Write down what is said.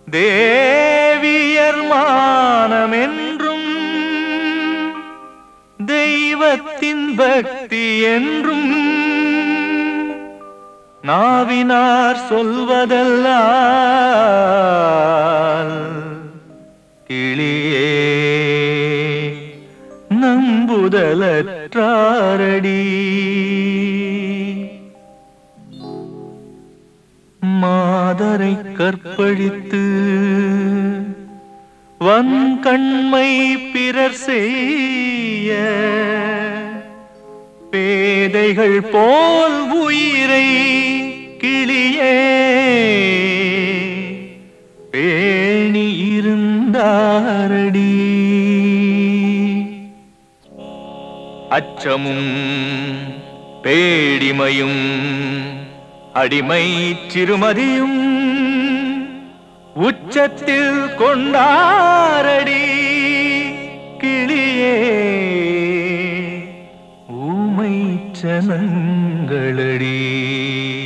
தேவியர் மானமென்றும் தெய்வத்தின் பக்தி என்றும் நாவினார் சொல்வதல்ல கிளியே நம்புதலற்றாரடி மாதரை கற்பழித்து வன்கண்மை பிறர் செய்ய பேதைகள் போல் உயிரை கிளியே பேணி இருந்தாரடி அச்சமும் பேடிமையும் அடிமை சிறுமதியும் உச்சத்தில் கொண்டாரடி கிளியே ஊமை சனங்களடி